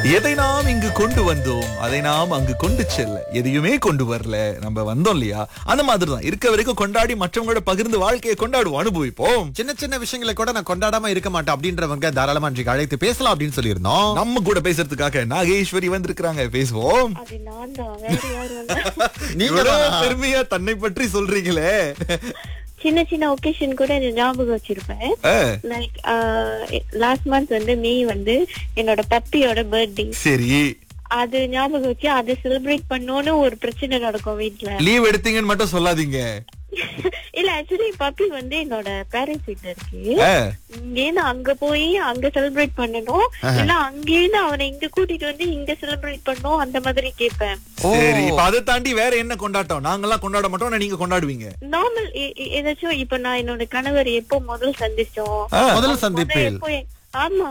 எதை நாம் இங்கு கொண்டு வந்தோம் அதை நாம் அங்கு கொண்டு செல்ல எதையுமே கொண்டு வரல நம்ம வந்தோம் இல்லையா அந்த மாதிரி தான் இருக்க வரைக்கும் கொண்டாடி மற்றவங்களோட பகிர்ந்து வாழ்க்கையை கொண்டாடுவோம் அனுபவிப்போம் சின்ன சின்ன விஷயங்களை கூட நான் கொண்டாடாம இருக்க மாட்டேன் அப்படின்றவங்க தாராளமா இன்றைக்கு அழைத்து பேசலாம் அப்படின்னு சொல்லியிருந்தோம் நம்ம கூட பேசுறதுக்காக நாகேஸ்வரி வந்திருக்கிறாங்க பேசுவோம் அது நான் தான் வேற யாரும் இல்ல. நீங்க இவ்வளவு பெருமையா தன்னை பற்றி சொல்றீங்களே சின்ன சின்ன ஒகேஷன் கூட எனக்கு ஞாபகம் வச்சிருப்பேன் ஆ, லைக் லாஸ்ட் மந்த் வந்து மே வந்து என்னோட பப்பியோட பர்த்டே சரி அது ஞாபகம் வச்சு அதை செலிப்ரேட் பண்ணோன்னு ஒரு பிரச்சனை நடக்கும் வீட்ல லீவ் எடுத்தீங்கன்னு மட்டும் சொல்லாதீங்க இல்ல ஆக்சுவலி பப்பி வந்து என்னோட பேரண்ட்ஸ் வீட்ல இருக்கு ஆ, இங்கேருந்து அங்க போய் அங்க செலிப்ரேட் பண்ணணும் இல்ல அங்கேருந்து அவனை இங்க கூட்டிட்டு வந்து இங்க செலிப்ரேட் பண்ணணும் அந்த மாதிரி கேட்பேன் சரி இப்ப அதை தாண்டி வேற என்ன கொண்டாட்டம் நாங்கெல்லாம் கொண்டாட மாட்டோம் ஆனா நீங்க கொண்டாடுவீங்க நார்மல் ஏதாச்சும் இப்ப நான் என்னோட கணவர் எப்போ முதல் சந்திச்சோம் ஆ, முதல் முத சந்திப்பில் எப்போ எ- ஆமா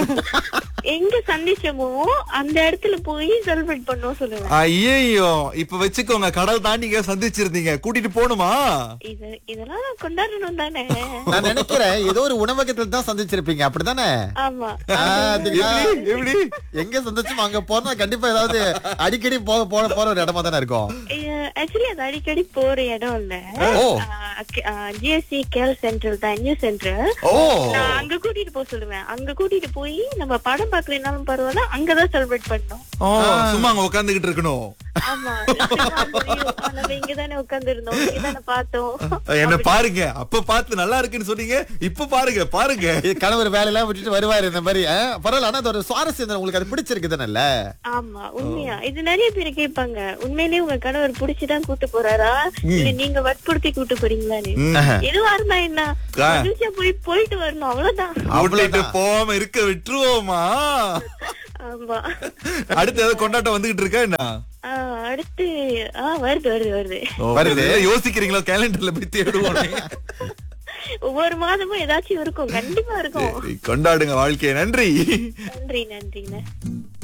எங்க சந்திச்சோமோ அந்த இடத்துல போய் செலிப்ரேட் பண்ணோம் சொல்லுவேன் ஐயையோ இப்ப வச்சுக்கோங்க கடல் தாண்டி இங்க சந்திச்சிருந்தீங்க கூட்டிட்டு போகணுமா இது இதெல்லாம் கொண்டாடணும் தானே நான் நினைக்கிறேன் ஏதோ ஒரு உணவகத்துல தான் சந்திச்சிருப்பீங்க அப்படிதானே ஆமா ஆ, அதுங்களா? எப்படி எப்படி எங்க சந்திச்சும் அங்க போனா கண்டிப்பா ஏதாவது அடிக்கடி போக போற போற ஒரு இடமா தானே இருக்கும் ஆக்சுவலி அது அடிக்கடி போற இடம் இல்ல ஓ ஜிஎஸ்சி கேல் சென்ட்ரல் தான் நியூ சென்ட்ரல் ஓ நான் அங்க கூட்டிட்டு போக சொல்லுவேன் அங்க கூட்டிட்டு போய் நம்ம படம் பாக்கலனாலும் பரவாயில்ல அங்கதான் செலிப்ரேட் பண்ணோம் ஓ சும்மா அங்க உட்காந்துகிட்டு இருக்கணும் ஆமா நம்ம இங்கதானே உட்கார்ந்து இருந்தோம் இங்கதானே பார்த்தோம் என்ன பாருங்க அப்ப பார்த்து நல்லா இருக்குன்னு சொன்னீங்க இப்ப பாருங்க பாருங்க இது கணவர் வேலையெல்லாம் விட்டுட்டு வருவாரு இந்த மாதிரி ஆ, பரவாயில்ல ஆனா அது ஒரு சுவாரஸ்யம் தானே. உங்களுக்கு அது பிடிச்சிருக்கு தானே ஆமா உண்மையா இது நிறைய பேர் கேட்பாங்க உண்மையிலேயே உங்க கணவர் புடிச்சுதான் கூட்டு போறாரா இல்ல நீங்க வற்புறுத்தி கூட்டு போறீங்களான்னு எதுவா இருந்தா என்ன ஆ. மகிழ்ச்சியா போய் போயிட்டு வரணும் அவ்வளவுதான் கூட்டிட்டு போகாம இருக்க விட்டுருவோமா ஆமா அடுத்து ஏதாவது கொண்டாட்டம் வந்துகிட்டு இருக்கா என்ன ஆ, அடுத்து ஆ வருது வருது வருது வருது யோசிக்கிறீங்களா கேலண்டர்ல போய் தேடுவோம் ஒவ்வொரு மாதமும் ஏதாச்சும் இருக்கும் கண்டிப்பா இருக்கும் சரி, கொண்டாடுங்க வாழ்க்கையை நன்றி நன்றி நன்றிண்ணே